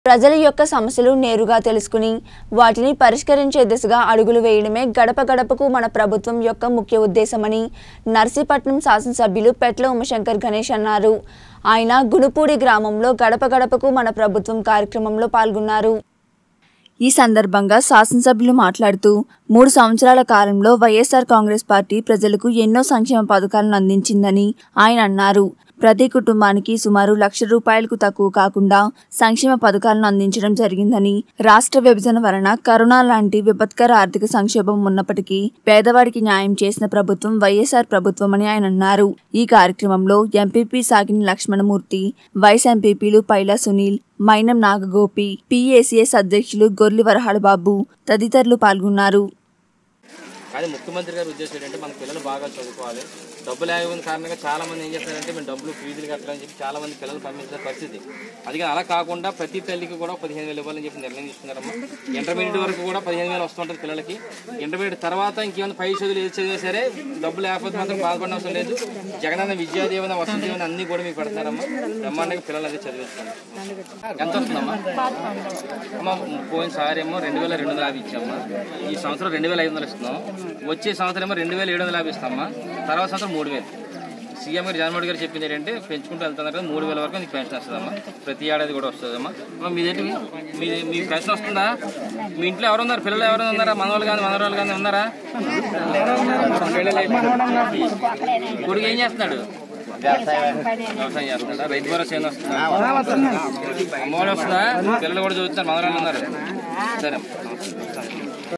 ప్రజల యొక్క సమస్యలు నేరుగా తెలుసుకుని వాటిని పరిష్కరించే దిశగా అడుగులు వేయడమే గడప గడపకు మన ప్రభుత్వం యొక్క ముఖ్య ఉద్దేశమని నర్సీపట్నం శాసనసభ్యులు పెట్ల ఉమశంకర్ గణేష్ అన్నారు ఆయన గునుపూడి గ్రామంలో గడప గడపకు మన ప్రభుత్వం కార్యక్రమంలో పాల్గొన్నారు ఈ సందర్భంగా శాసనసభ్యులు మాట్లాడుతూ మూడు సంవత్సరాల కాలంలో వైఎస్ఆర్ కాంగ్రెస్ పార్టీ ప్రజలకు ఎన్నో సంక్షేమ పథకాలను అందించిందని ఆయన అన్నారు ప్రతి కుటుంబానికి సుమారు లక్ష రూపాయలకు తక్కువ కాకుండా సంక్షేమ పథకాలను అందించడం జరిగిందని రాష్ట్ర విభజన వలన కరోనా లాంటి విపత్కర ఆర్థిక సంక్షోభం ఉన్నప్పటికీ పేదవాడికి న్యాయం చేసిన ప్రభుత్వం వైఎస్ఆర్ ప్రభుత్వం అని ఆయన అన్నారు ఈ కార్యక్రమంలో ఎంపీపీ సాగిని లక్ష్మణమూర్తి వైస్ ఎంపీపీలు పైలా సునీల్ మైనం నాగగోపి పిఏసిఎస్ అధ్యక్షులు గొర్లి వరహాల బాబు తదితరులు పాల్గొన్నారు కానీ ముఖ్యమంత్రి గారు ఉద్దేశం ఏంటంటే మన పిల్లలు బాగా చదువుకోవాలి డబ్బు లేకపోయిన కారణంగా చాలా మంది ఏం చేస్తారంటే మేము డబ్బులు ఫీజులు కట్టాలని చెప్పి చాలా మంది పిల్లలు పంపించిన పరిస్థితి అది కానీ అలా కాకుండా ప్రతి తల్లికి కూడా పదిహేను వేలు ఇవ్వాలని చెప్పి నిర్ణయం తీసుకున్నారమ్మా ఇంటర్మీడియట్ వరకు కూడా పదిహేను వేలు వస్తుంటుంది పిల్లలకి ఇంటర్మీడియట్ తర్వాత ఇంకేమైనా పై చదువులు ఏది చదివా సరే డబ్బు లేకపోతే మాత్రం బాధపడిన అవసరం లేదు జగనన్న విద్యాదేవన వసతి దీవెన అన్ని కూడా మీకు పెడతారమ్మా బ్రహ్మాండంగా పిల్లలు అది చదివిస్తాను ఎంత వస్తుందమ్మా అమ్మ పోయినసారి ఏమో రెండు వేల రెండు వందల యాభై ఇచ్చామ్మా ఈ సంవత్సరం రెండు వేల ఐదు వందలు ఇస్తున్నాం వచ్చే సంవత్సరం ఏమో రెండు వేల ఏడు వందల యాభై ఇస్తామా తర్వాత సంవత్సరం మూడు వేలు సీఎం గారు జగన్మోహన్ గారు చెప్పింది ఏంటంటే పెంచుకుంటూ వెళ్తున్నారు కదా మూడు వేల వరకు నీకు పెన్షన్ వస్తుందమ్మా ప్రతి ఏడాది కూడా వస్తుందమ్మా అమ్మ మీదేంటి మీ మీ పెన్షన్ వస్తుందా మీ ఇంట్లో ఎవరు ఉన్నారు పిల్లలు ఎవరు ఉన్నారా మనవాళ్ళు కానీ మనవరాలు కానీ ఉన్నారా కొడుకు ఏం చేస్తున్నాడు వ్యవసాయం చేస్తున్నాడా రైతు భరోసా ఏం వస్తుందా అమ్మవాళ్ళు వస్తుందా పిల్లలు కూడా చదువుతున్నారు మనవరాలు ఉన్నారు సరే